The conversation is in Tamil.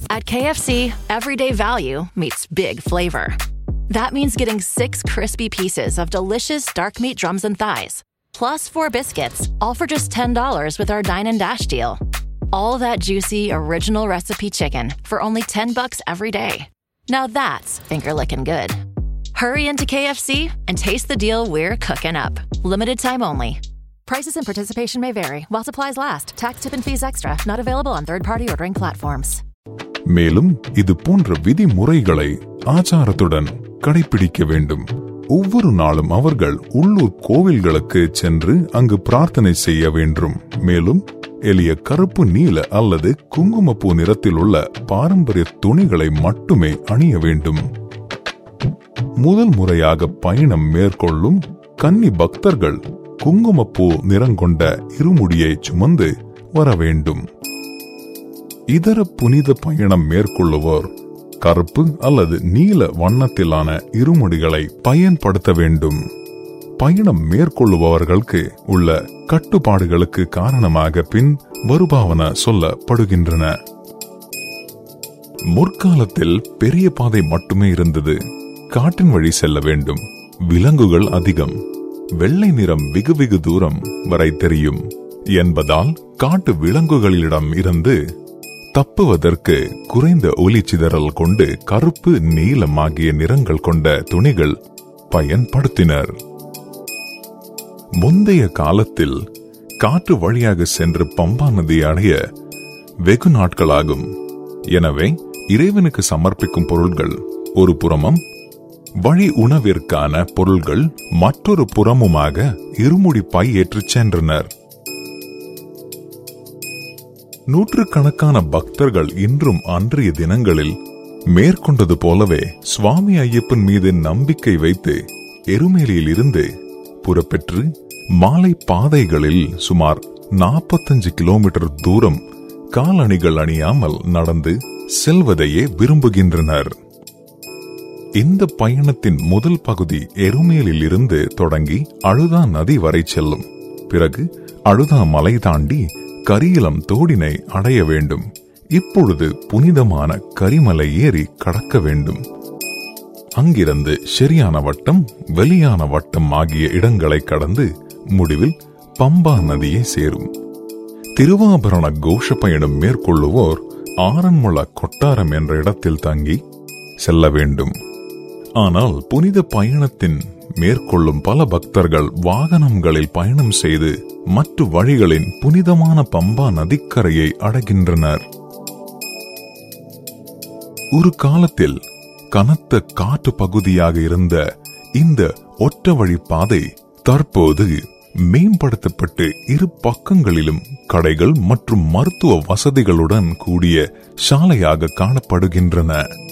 At KFC, everyday value meets big flavor. That means getting six crispy pieces of delicious dark meat drums and thighs, plus four biscuits, all for just $10 with our Dine and Dash deal. All that juicy original recipe chicken for only 10 bucks every day. Now that's finger licking good. Hurry into KFC and taste the deal we're cooking up. Limited time only. Prices and participation may vary while supplies last. Tax tip and fees extra. Not available on third party ordering platforms. மேலும் இது போன்ற விதிமுறைகளை ஆச்சாரத்துடன் கடைபிடிக்க வேண்டும் ஒவ்வொரு நாளும் அவர்கள் உள்ளூர் கோவில்களுக்கு சென்று அங்கு பிரார்த்தனை செய்ய வேண்டும் மேலும் எளிய கருப்பு நீல அல்லது குங்குமப்பூ நிறத்தில் உள்ள பாரம்பரிய துணிகளை மட்டுமே அணிய வேண்டும் முதல் முறையாக பயணம் மேற்கொள்ளும் கன்னி பக்தர்கள் குங்குமப்பூ நிறங்கொண்ட இருமுடியை சுமந்து வர வேண்டும் இதர புனித பயணம் மேற்கொள்ளுவோர் கருப்பு அல்லது நீல வண்ணத்திலான இருமுடிகளை பயன்படுத்த வேண்டும் பயணம் மேற்கொள்ளுபவர்களுக்கு உள்ள கட்டுப்பாடுகளுக்கு காரணமாக பின் வருபாவன சொல்லப்படுகின்றன முற்காலத்தில் பெரிய பாதை மட்டுமே இருந்தது காட்டின் வழி செல்ல வேண்டும் விலங்குகள் அதிகம் வெள்ளை நிறம் வெகு வெகு தூரம் வரை தெரியும் என்பதால் காட்டு விலங்குகளிடம் இருந்து தப்புவதற்கு குறைந்த ஒலி சிதறல் கொண்டு கருப்பு நீலம் ஆகிய நிறங்கள் கொண்ட துணிகள் பயன்படுத்தினர் முந்தைய காலத்தில் காற்று வழியாக சென்று பம்பா நதி அடைய வெகு நாட்களாகும் எனவே இறைவனுக்கு சமர்ப்பிக்கும் பொருள்கள் ஒரு புறமும் வழி உணவிற்கான பொருள்கள் மற்றொரு புறமுமாக இருமுடி பை ஏற்றிச் சென்றனர் நூற்றுக்கணக்கான பக்தர்கள் இன்றும் அன்றைய தினங்களில் மேற்கொண்டது போலவே சுவாமி ஐயப்பன் மீது நம்பிக்கை வைத்து எருமேலியில் இருந்து புறப்பெற்று மாலை பாதைகளில் சுமார் நாற்பத்தஞ்சு கிலோமீட்டர் தூரம் காலணிகள் அணியாமல் நடந்து செல்வதையே விரும்புகின்றனர் இந்த பயணத்தின் முதல் பகுதி எருமேலில் இருந்து தொடங்கி அழுதா நதி வரை செல்லும் பிறகு அழுதா மலை தாண்டி கரியலம் தோடினை அடைய வேண்டும் இப்பொழுது புனிதமான கரிமலை ஏறி கடக்க வேண்டும் அங்கிருந்து சரியான வட்டம் வெளியான வட்டம் ஆகிய இடங்களை கடந்து முடிவில் பம்பா நதியை சேரும் திருவாபரண கோஷ பயணம் மேற்கொள்ளுவோர் ஆரன்முள கொட்டாரம் என்ற இடத்தில் தங்கி செல்ல வேண்டும் ஆனால் புனித பயணத்தின் மேற்கொள்ளும் பல பக்தர்கள் வாகனங்களில் பயணம் செய்து மற்ற வழிகளின் புனிதமான பம்பா நதிக்கரையை அடைகின்றனர் ஒரு காலத்தில் கனத்த காட்டு பகுதியாக இருந்த இந்த ஒற்ற வழி பாதை தற்போது மேம்படுத்தப்பட்டு இரு பக்கங்களிலும் கடைகள் மற்றும் மருத்துவ வசதிகளுடன் கூடிய சாலையாக காணப்படுகின்றன